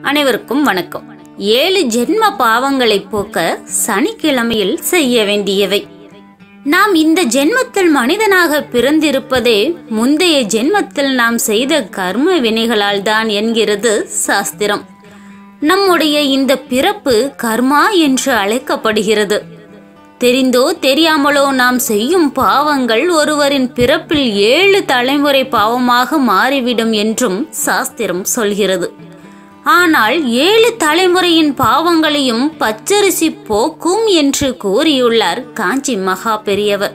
அனைவருக்கும் வணக்கம் ஏழு ஜென்ம பாவங்களை போக்க சனிக்கிழமையில் செய்ய வேண்டியவை நாம் இந்த ஜென்மத்தில் மனிதனாக பிறந்திருப்பதே முந்தைய ஜென்மத்தில் நாம் செய்த கர்ம வினைகளால் தான் என்கிறது சாஸ்திரம் நம்முடைய இந்த பிறப்பு கர்மா என்று அழைக்கப்படுகிறது தெரிந்தோ தெரியாமலோ நாம் செய்யும் பாவங்கள் ஒருவரின் பிறப்பில் ஏழு தலைமுறை பாவமாக மாறிவிடும் என்றும் சாஸ்திரம் சொல்கிறது ஆனால் ஏழு தலைமுறையின் பாவங்களையும் பச்சரிசி போக்கும் என்று கூறியுள்ளார் காஞ்சி மகா பெரியவர்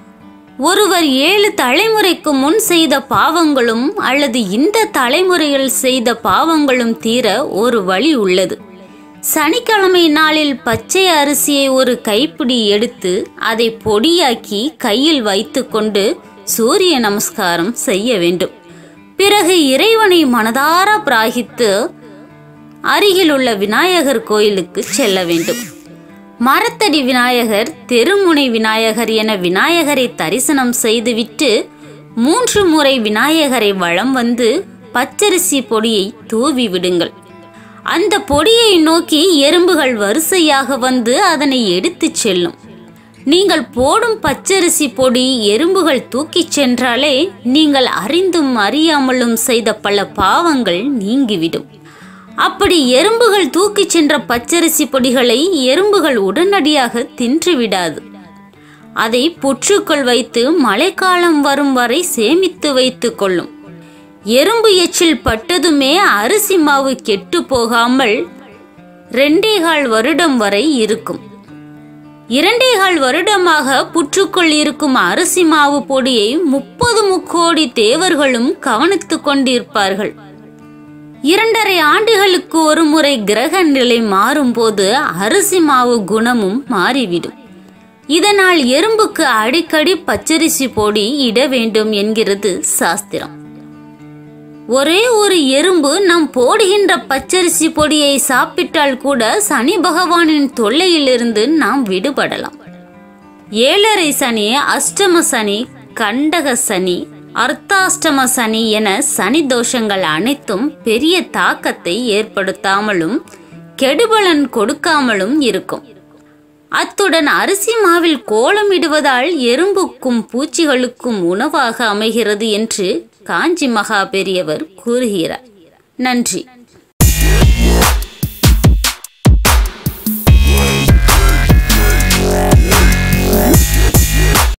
ஒருவர் ஏழு தலைமுறைக்கு முன் செய்த பாவங்களும் அல்லது இந்த தலைமுறையில் செய்த பாவங்களும் தீர ஒரு வழி உள்ளது சனிக்கிழமை நாளில் பச்சை அரிசியை ஒரு கைப்பிடி எடுத்து அதை பொடியாக்கி கையில் வைத்துக்கொண்டு சூரிய நமஸ்காரம் செய்ய வேண்டும் பிறகு இறைவனை மனதார பிராகித்து அருகிலுள்ள விநாயகர் கோயிலுக்கு செல்ல வேண்டும் மரத்தடி விநாயகர் தெருமுனை விநாயகர் என விநாயகரை தரிசனம் செய்துவிட்டு மூன்று முறை விநாயகரை வலம் வந்து பச்சரிசி பொடியை தூவி விடுங்கள் அந்த பொடியை நோக்கி எறும்புகள் வரிசையாக வந்து அதனை எடுத்துச் செல்லும் நீங்கள் போடும் பச்சரிசி பொடி எறும்புகள் தூக்கிச் சென்றாலே நீங்கள் அறிந்தும் அறியாமலும் செய்த பல பாவங்கள் நீங்கிவிடும் அப்படி எறும்புகள் தூக்கிச் சென்ற பச்சரிசி பொடிகளை எறும்புகள் உடனடியாக தின்று விடாது அதை புற்றுக்குள் வைத்து மழைக்காலம் வரும் வரை சேமித்து வைத்துக் கொள்ளும் எறும்பு எச்சில் பட்டதுமே அரிசி மாவு கெட்டு போகாமல் ரெண்டேகால் வருடம் வரை இருக்கும் இரண்டேகால் வருடமாக புற்றுக்குள் இருக்கும் அரிசி மாவு பொடியை முப்பது முக்கோடி தேவர்களும் கவனித்துக் கொண்டிருப்பார்கள் இரண்டரை ஆண்டுகளுக்கு ஒரு முறை கிரக நிலை மாறும்போது அரிசி மாவு குணமும் மாறிவிடும் இதனால் எறும்புக்கு அடிக்கடி பச்சரிசி பொடி இட வேண்டும் என்கிறது சாஸ்திரம் ஒரே ஒரு எறும்பு நாம் போடுகின்ற பச்சரிசி பொடியை சாப்பிட்டால் கூட சனி பகவானின் தொல்லையிலிருந்து நாம் விடுபடலாம் ஏழரை சனி அஷ்டம சனி கண்டக சனி அர்த்தாஷ்டம சனி என சனி தோஷங்கள் அனைத்தும் பெரிய தாக்கத்தை ஏற்படுத்தாமலும் கெடுபலன் கொடுக்காமலும் இருக்கும் அத்துடன் அரிசி மாவில் கோலமிடுவதால் எறும்புக்கும் பூச்சிகளுக்கும் உணவாக அமைகிறது என்று காஞ்சி மகா பெரியவர் கூறுகிறார் நன்றி